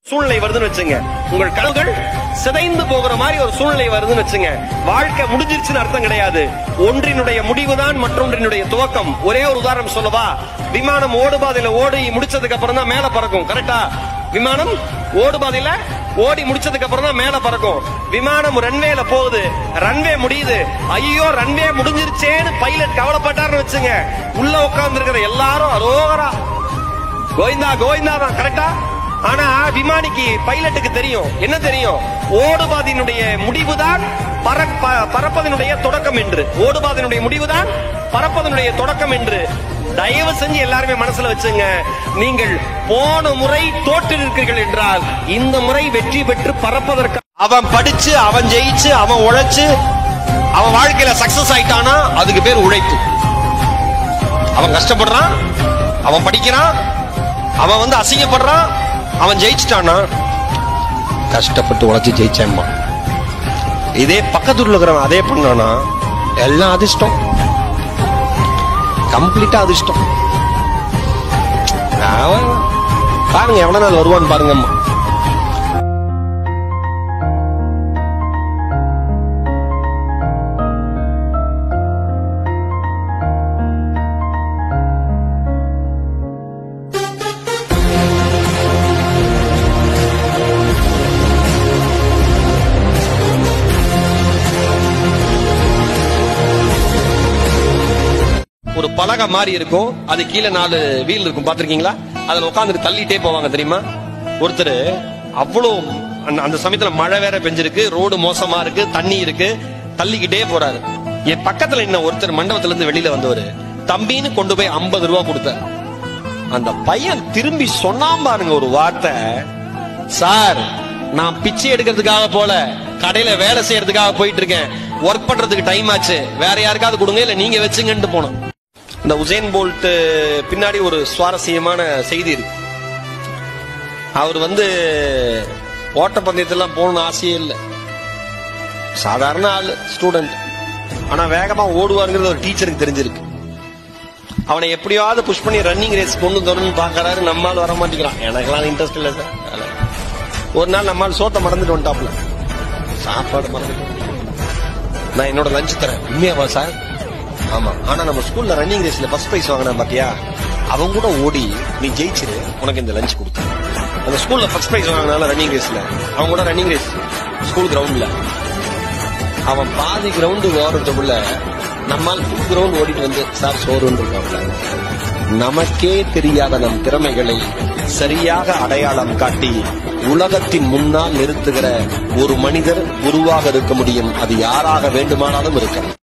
சூழ்நிலை வருதுன்னு வச்சுங்க உங்கள் கனவுகள் சிதைந்து போகிற மாதிரி ஒரு சூழ்நிலை வருதுன்னு வச்சுங்க வாழ்க்கை முடிஞ்சிருச்சுன்னு அர்த்தம் கிடையாது ஒன்றினுடைய முடிவுதான் மற்றொன்றினுடைய துவக்கம் ஒரே ஒரு உதாரணம் சொல்லவா விமானம் ஓடுபாதையில ஓடி முடிச்சதுக்கு அப்புறம் தான் மேல பறக்கும் கரெக்டா விமானம் ஓடுபாதையில ஓடி முடிச்சதுக்கு அப்புறம் தான் மேல பறக்கும் விமானம் ரன்வேல போகுது ரன்வே முடியுது ஐயோ ரன்வே முடிஞ்சிருச்சேன்னு பைலட் கவலைப்பட்டாருன்னு வச்சுங்க உள்ள உட்கார்ந்து இருக்கிற எல்லாரும் அரோகரா கோவிந்தா கோவிந்தா தான் கரெக்டா ஆனா விமானிக்கு பைலட்டுக்கு தெரியும் என்ன தெரியும் ஓடுபாதையினுடைய முடிவுதான் பற- ப- பறப்பதனுடைய தொடக்கம் என்று ஓடுபாதையினுடைய முடிவுதான் பறப்பதனுடைய தொடக்கம் என்று தயவு செஞ்சு எல்லாருமே மனசுல வச்சுங்க நீங்கள் போன முறை தோற்று இருக்கிறீர்கள் என்றால் இந்த முறை வெற்றி பெற்று பறப்பதற்கு அவன் படிச்சு அவன் ஜெயிச்சு அவன் உழைச்சு அவன் வாழ்க்கையில சக்சஸ் ஆயிட்டானா அதுக்கு பேர் உழைப்பு அவன் கஷ்டப்படுறான் அவன் படிக்கிறான் அவன் வந்து அசிங்கப்படுறான் அவன் ஜெயிச்சிட்டானா கஷ்டப்பட்டு உழைச்சு ஜெயிச்சேம்மா இதே பக்கத்துல இருக்கிறவன் அதே பண்ணானா எல்லாம் அதிர்ஷ்டம் கம்ப்ளீட்டா அதிர்ஷ்டம் அவன் பாருங்க எவ்வளவு நாள் வருவான்னு பாருங்கம்மா ஒரு பலகை மாதிரி இருக்கும் அது கீழே நாலு வீல் இருக்கும் பாத்திருக்கீங்களா அதுல உட்காந்துட்டு தள்ளிட்டே போவாங்க தெரியுமா ஒருத்தர் அவ்வளோ அந்த- அந்த சமயத்துல மழை வேற பெஞ்சிருக்கு ரோடு மோசமா இருக்கு தண்ணி இருக்கு தள்ளிக்கிட்டே போறாரு என் பக்கத்துல இன்னும் ஒருத்தர் மண்டபத்துல இருந்து வெளியில வந்தவர் தம்பின்னு கொண்டு போய் 50 ரூபா கொடுத்தார் அந்த பையன் திரும்பி சொன்னான் பாருங்க ஒரு வார்த்தை சார் நான் பிச்சை எடுக்கிறதுக்காக போல கடையில வேலை செய்யறதுக்காக போயிட்டு இருக்கேன் ஒர்க் பண்றதுக்கு டைம் ஆச்சு வேற யாருக்காவது கொடுங்க இல்ல நீங்க வச்சுங்கன்ட்டு போனோம் இந்த உசேன் போல்ட் பின்னாடி ஒரு சுவாரஸ்யமான செய்தி இருக்கு அவர் வந்து ஓட்டப்பந்தயத்தெல்லாம் போகணும்னு ஆசையே இல்லை சாதாரண ஆளு ஸ்டூடெண்ட் ஆனா வேகமா ஓடுவாருங்கிறது ஒரு டீச்சருக்கு தெரிஞ்சிருக்கு அவனை எப்படியாவது புஷ் பண்ணி ரன்னிங் ரேஸ் கொண்டு வரணும்னு பாக்குறாரு நம்மால் வர மாட்டேங்கிறான் எனக்கெல்லாம் இன்ட்ரெஸ்ட் இல்லை சார் அதனால. ஒரு நாள் நம்மால் சோத்தை மறந்துட்டு வந்துட்டாப்ல சாப்பாடு மறந்துட்டு நான் என்னோட லஞ்ச் தரேன் உண்மையாவா சார் ஆமா ஆனா நம்ம ஸ்கூல்ல ரன்னிங் ரேஸ்ல ஃபர்ஸ்ட் பிரைஸ் வாங்கினா பாத்தியா அவன் கூட ஓடி நீ ஜெயிச்சிரு உனக்கு இந்த லஞ்ச் கொடுத்தேன் அந்த ஸ்கூல்ல ஃபர்ஸ்ட் பிரைஸ் வாங்கினால ரன்னிங் ரேஸ்ல அவன் கூட ரன்னிங் ரேஸ் ஸ்கூல் கிரவுண்ட்ல அவன் பாதி கிரவுண்டு ஓடுறதுக்குள்ள நம்மால் ஃபுல் கிரவுண்ட் ஓடிட்டு வந்து சார் சோறுன்னு இருக்காப்ல நமக்கே தெரியாத நம் திறமைகளை சரியாக அடையாளம் காட்டி உலகத்தின் முன்னால் நிறுத்துகிற ஒரு மனிதர் உருவாக இருக்க முடியும் அது யாராக வேண்டுமானாலும் இருக்கலாம்